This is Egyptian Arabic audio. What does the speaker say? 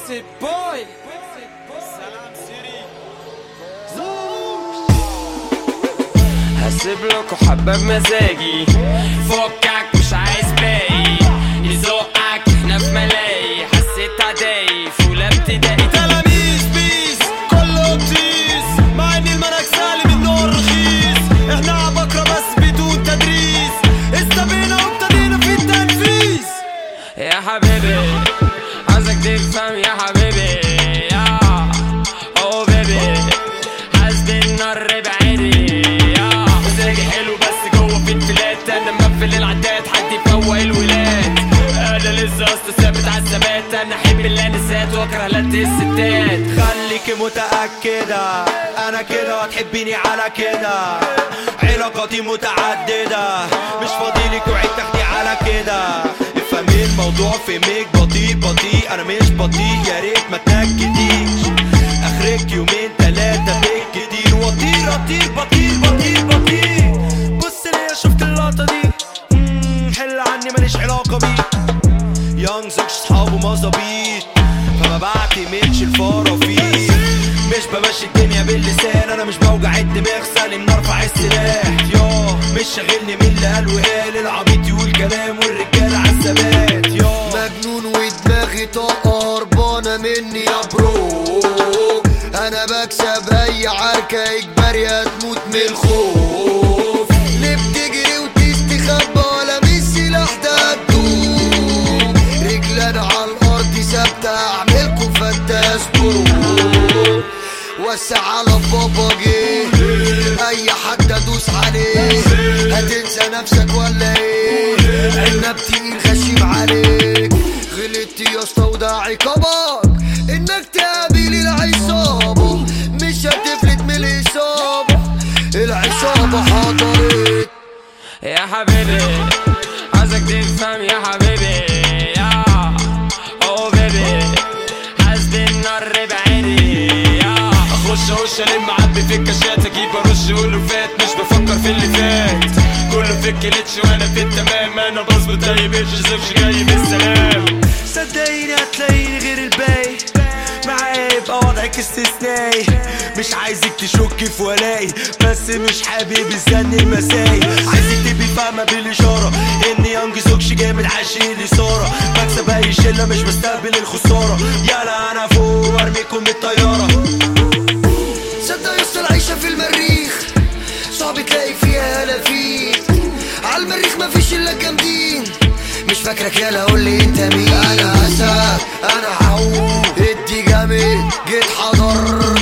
بيكسي بوي سلام سيري هسيب لكم حبة بمزاجي فكك مش عايز باقي يزقك احنا في ملاهي حسيت عداي فولة ابتدائي تلاميذ بيس كله بتيس مع ان المنهج سالم النور رخيص احنا عبقرة بس بدون تدريس استبينا وابتدينا في التنفيذ يا حبيبي عايزك تفهم يا حبيبي يا او بيبي حاسب النار بعيدي يا مزاجي حلو بس جوه في انفلات انا مقفل العداد حد يفوق الولاد انا لسه اصلا ثابت على الثبات انا احب الانسات واكره لات الستات خليك متأكدة أنا كده هتحبيني على كده علاقاتي متعددة مش فاضيلك وعيد تاخدي على كده افهمي الموضوع في ميك بطيء بطيء أنا مش بطيء يا ريت ما تنكديش آخرك يومين تلاتة بالكتير وطير أطير بطير بطير بطير بص ليا شفت اللقطة دي مم، حل عني ماليش علاقة بيه يونج زوج صحابه مظابيط فما بعتمدش الفرافيل مش بمشي الدنيا باللسان انا مش بوجع الدماغ سالم نرفع السلاح يا مش شاغلني مين اللي قال وقال العبيط يقول كلام والرجاله عالثبات يا مجنون ودماغي طاقة هربانة مني يا برو انا بكسب اي عركة اجباري هتموت من الخوف ليه بتجري وتستخبى ولا مش سلاح ده هتدوب رجلنا على الارض ثابتة اعملكم فتاس برو وسع على بابا جه اي حد ادوس عليه هتنسى نفسك ولا ايه عنب تقيل غشيم عليك غلطت يا اسطى وده عقابك انك تقابل العصابة مش هتفلت من الاصابة العصابة حضرت يا حبيبي عايزك تفهم يا حبيبي يا او بيبي حاسب النار بعيدي يا اخش اخش الم عبي في الكاشات اجيب ارش اقوله فات مش بفكر في اللي فات كله في الكليتش وانا في التمام انا بظبط اي بيتش زوجش جاي بالسلام صدقيني هتلاقيني غير الباقي معايا يبقى وضعك استثنائي مش عايزك تشكي في ولائي بس مش حابب الزن المسائي عايزك تبقي فاهمة بالإشارة إن يانج زوجش جامد عاشق الإثارة بكسب أي شلة مش بستقبل الخسارة يلا أنا فوق وأرميكم من الطيارة صدق يا اسطى العيشة في المريخ صعب تلاقي فيها هلافيت على المريخ مفيش الا الجامدين مش فاكرك يالا قول لي انت مين انا اسد انا عوم ادي جامد جيت حضر